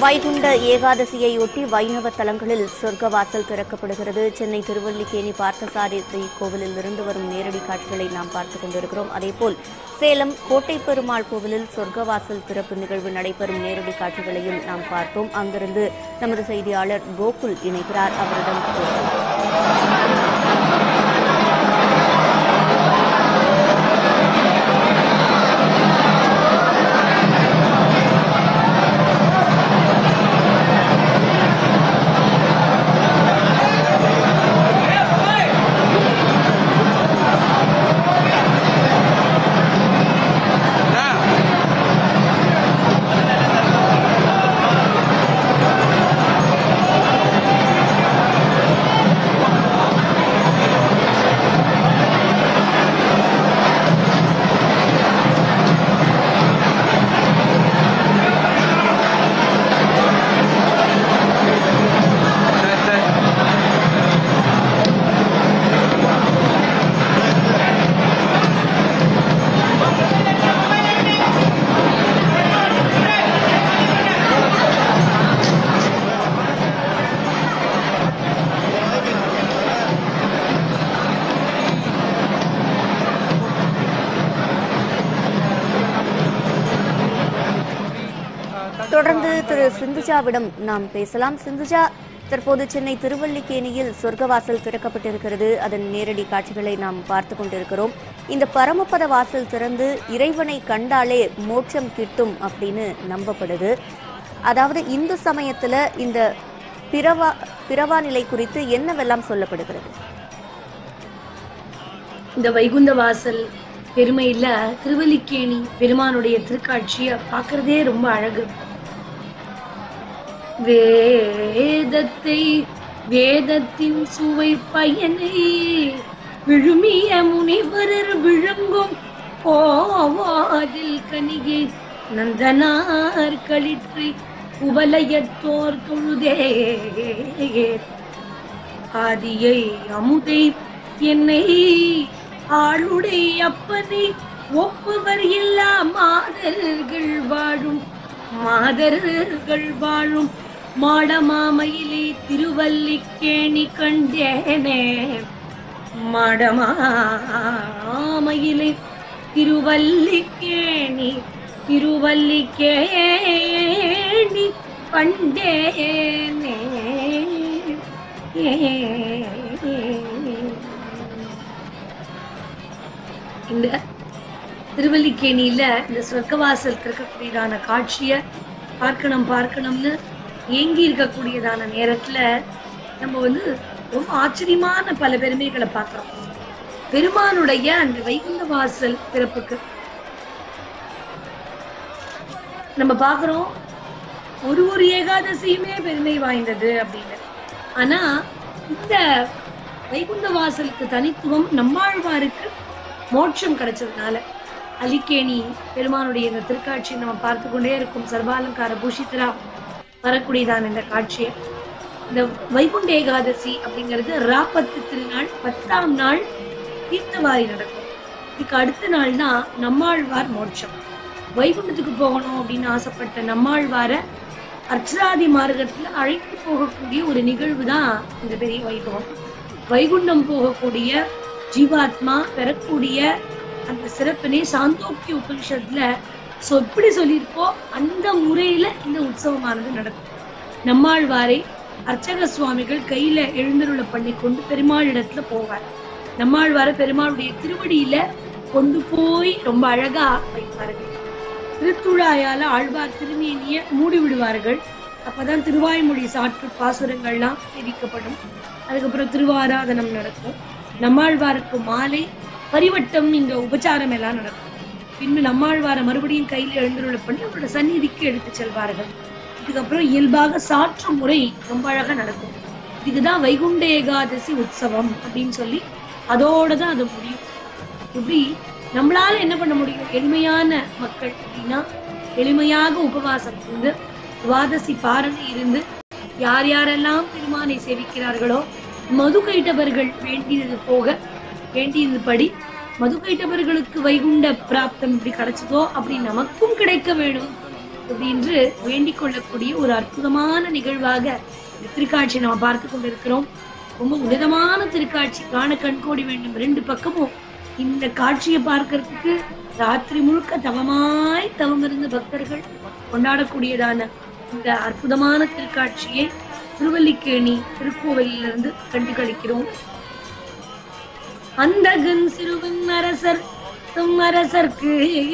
வைகுண்ட ஏகாதசியையொட்டி வைணவ தலங்களில் சொர்க்கவாசல் திறக்கப்படுகிறது சென்னை திருவல்லிக்கேணி பார்த்தசாரதி கோவிலில் இருந்து வரும் நேரடி காட்சிகளை நாம் பார்த்துக் கொண்டிருக்கிறோம் அதேபோல் சேலம் கோட்டை பெருமாள் கோவிலில் சொர்க்கவாசல் திறப்பு நிகழ்வு நடைபெறும் நேரடி காட்சிகளையும் நாம் பார்த்தோம் அங்கிருந்து நமது செய்தியாளர் கோகுல் இணைகிறார் அவரிடம் பேசலாம். தொடர்ந்து திரு சிந்துஜாவிடம் நாம் பேசலாம் சிந்துஜா தற்போது சென்னை திருவல்லிக்கேணியில் சொர்க்கவாசல் திறக்கப்பட்டிருக்கிறது அதன் நேரடி காட்சிகளை நாம் பார்த்து கொண்டிருக்கிறோம் இந்த பரமபத வாசல் திறந்து இறைவனை கண்டாலே மோட்சம் கிட்டும் அப்படின்னு நம்பப்படுது அதாவது இந்து சமயத்துல இந்த பிறவா பிறவா நிலை குறித்து என்னவெல்லாம் சொல்லப்படுகிறது இந்த வைகுந்த வாசல் பெருமையில திருவல்லிக்கேணி பெருமானுடைய திருக்காட்சிய பார்க்கறதே ரொம்ப அழகு வேதத்தை வேதத்தின் சுவை பயனை விழுமிய முனிவரர் விழுங்கும் கோவாதில் கனிகை நந்தனார் களிற்று உபலயத்தோர் தொழுதே ஆதியை அமுதை என்னை ஆளுடை அப்பனை ஒப்புவர் இல்லா மாதர்கள் வாழும் மாதர்கள் வாழும் மாடமாமையிலே திருவல்லிக்கேணி கண்டேனே மாடமாமையிலே திருவல்லிக்கேணி திருவல்லிக்கேணி கண்டேனே இந்த திருவல்லிக்கேணியில இந்த சொர்க்கவாசல் திறக்கக்கூடியதான காட்சிய பார்க்கணும் பார்க்கணும்னு ஏங்கி இருக்கக்கூடியதான நேரத்துல நம்ம வந்து ரொம்ப ஆச்சரியமான பல பெருமைகளை பார்க்கிறோம் பெருமானுடைய அந்த வைகுந்த வாசல் திறப்புக்கு நம்ம பார்க்கிறோம் ஒரு ஒரு ஏகாதசியுமே பெருமை வாய்ந்தது அப்படின்னு ஆனா இந்த வைகுந்த வாசலுக்கு தனித்துவம் நம்மாழ்வாருக்கு மோட்சம் கிடைச்சதுனால அலிக்கேணி பெருமானுடைய இந்த திருக்காட்சியை நம்ம பார்த்து கொண்டே இருக்கும் சர்வாலங்கார பூஷிதரா வரக்கூடியதான இந்த காட்சியை இந்த வைகுண்ட ஏகாதசி அப்படிங்கிறது ராப்பத்து திருநாள் பத்தாம் நாள் தீர்த்தவாரி நடக்கும் இதுக்கு அடுத்த நாள் தான் நம்மாழ்வார் மோட்சம் வைகுண்டத்துக்கு போகணும் அப்படின்னு ஆசைப்பட்ட நம்மாழ்வார அர்ச்சராதி மார்க்கத்துல அழைத்து போகக்கூடிய ஒரு நிகழ்வு தான் இந்த பெரிய வைபவம் வைகுண்டம் போகக்கூடிய ஜீவாத்மா பெறக்கூடிய அந்த சிறப்பினை சாந்தோக்கிய உபனிஷத்துல சொ- எப்படி சொல்லியிருக்கோ அந்த முறையில இந்த உற்சவமானது நடக்கும் நம்மாழ்வாரை அர்ச்சக சுவாமிகள் கையில எழுந்தருள பண்ணி கொண்டு பெருமாள் இடத்துல போவார் நம்மாழ்வாரை பெருமாளுடைய திருவடியில கொண்டு போய் ரொம்ப அழகா வைப்பார்கள் திருத்துழாயால ஆழ்வார் திருமேனிய மூடி விடுவார்கள் அப்பதான் திருவாய்மொழி சாற்று பாசுரங்கள்லாம் தெரிவிக்கப்படும் அதுக்கப்புறம் திருவாராதனம் நடக்கும் நம்மாழ்வாருக்கு மாலை பரிவட்டம் இங்க உபச்சாரம் எல்லாம் நடக்கும் பின்பு நம்மாழ்வாரை மறுபடியும் கையில எழுந்துருள பண்ணி அவரோட சந்நிதிக்கு எடுத்து செல்வார்கள் இதுக்கப்புறம் இயல்பாக சாற்று முறை ரொம்ப அழகா நடக்கும் இதுக்குதான் வைகுண்ட ஏகாதசி உற்சவம் அப்படின்னு சொல்லி அதோட தான் அது முடியும் இப்படி நம்மளால என்ன பண்ண முடியும் எளிமையான மக்கள் அப்படின்னா எளிமையாக உபவாசம் இருந்து துவாதசி பாரணை இருந்து யார் யாரெல்லாம் பெருமானை சேவிக்கிறார்களோ மது கைட்டவர்கள் வேண்டியது போக வேண்டியது படி மது கைட்டவர்களுக்கு வைகுண்ட பிராப்தம் இப்படி கிடைச்சதோ அப்படி நமக்கும் கிடைக்க வேணும் அப்படின்னு வேண்டிக் கொள்ளக்கூடிய ஒரு அற்புதமான நிகழ்வாக இந்த திருக்காட்சி நம்ம பார்த்து கொண்டிருக்கிறோம் ரொம்ப உன்னதமான திருக்காட்சி காண கண்கோடி வேண்டும் ரெண்டு பக்கமும் இந்த காட்சியை பார்க்கறதுக்கு ராத்திரி முழுக்க தவமாய் தவம் இருந்த பக்தர்கள் கொண்டாடக்கூடியதான இந்த அற்புதமான திருக்காட்சியை திருவல்லிக்கேணி திருக்கோவிலிருந்து கண்டு கழிக்கிறோம் அந்தகன் சிறுவன் அரசர் தம் அரசர்க்கு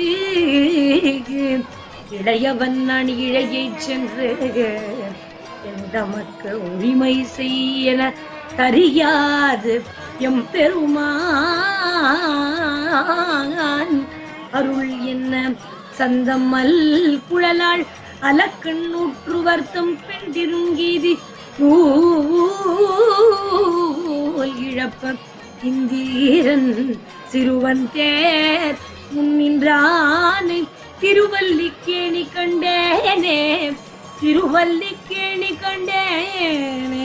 இளையவன் அணி இழையை சென்று தமக்கு உரிமை செய்யன தறியாது எம் பெருமான் அருள் என்ன சந்தம்மல் குழலாள் அலக்கண் நூற்று வருத்தம் பெண் திருங்கீதி நூல் இழப்ப இந்தீரன் சிறுவன் தேர் முன்னின்றானை திருவல்லிக்கேணி கண்டேனே திருவல்லிக்கேணி கண்டேனே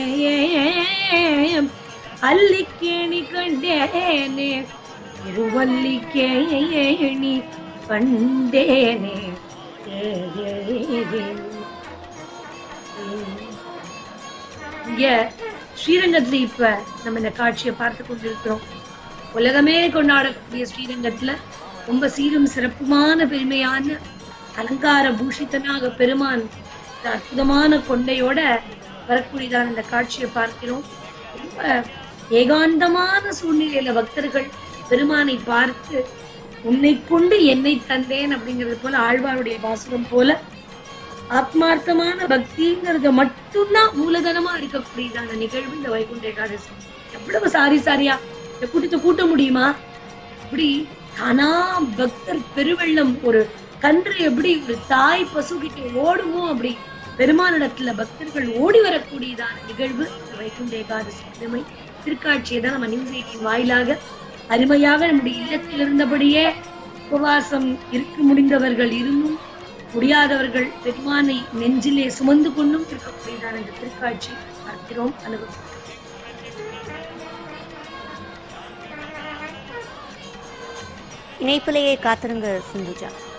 அல்லிக்கேணி கண்டேனே திருவல்லிக்கேணி கண்டேனே ஏ, ஏ, ஏ. இங்க ஸ்ரீரங்கத்துல இப்ப நம்ம இந்த காட்சியை பார்த்து கொண்டிருக்கிறோம் உலகமே கொண்டாடக்கூடிய ஸ்ரீரங்கத்துல ரொம்ப சீரும் சிறப்புமான பெருமையான அலங்கார பூஷித்தனாக பெருமான் இந்த அற்புதமான கொண்டையோட வரக்கூடியதான இந்த காட்சியை பார்க்கிறோம் ரொம்ப ஏகாந்தமான சூழ்நிலையில பக்தர்கள் பெருமானை பார்த்து உன்னை கொண்டு என்னை தந்தேன் அப்படிங்கிறது போல ஆழ்வாருடைய வாசகம் போல ஆத்மார்த்தமான பக்திங்கிறது மட்டும்தான் மூலதனமா இருக்கக்கூடியதான நிகழ்வு இந்த வைகுண்ட ஏகாதசி எவ்வளவு சாரி சாரியா இந்த கூட்டத்தை கூட்ட முடியுமா இப்படி தானா பக்தர் பெருவெள்ளம் ஒரு கன்று எப்படி ஒரு தாய் பசு கிட்ட ஓடுமோ அப்படி பெருமானிடத்துல பக்தர்கள் ஓடி வரக்கூடியதான நிகழ்வு இந்த வைகுண்ட ஏகாதசி பெருமை திருக்காட்சியை தான் நம்ம நியூஸ் எயிட்டின் வாயிலாக அருமையாக நம்முடைய இல்லத்தில் இருந்தபடியே உபவாசம் இருக்க முடிந்தவர்கள் இருந்தும் முடியாதவர்கள் பெருமானை நெஞ்சிலே சுமந்து கொண்டும் இருக்கக்கூடியதான இந்த திருக்காட்சி பார்க்கிறோம் அனுபவம் இணைப்பிலேயே காத்திருங்க சிந்துஜா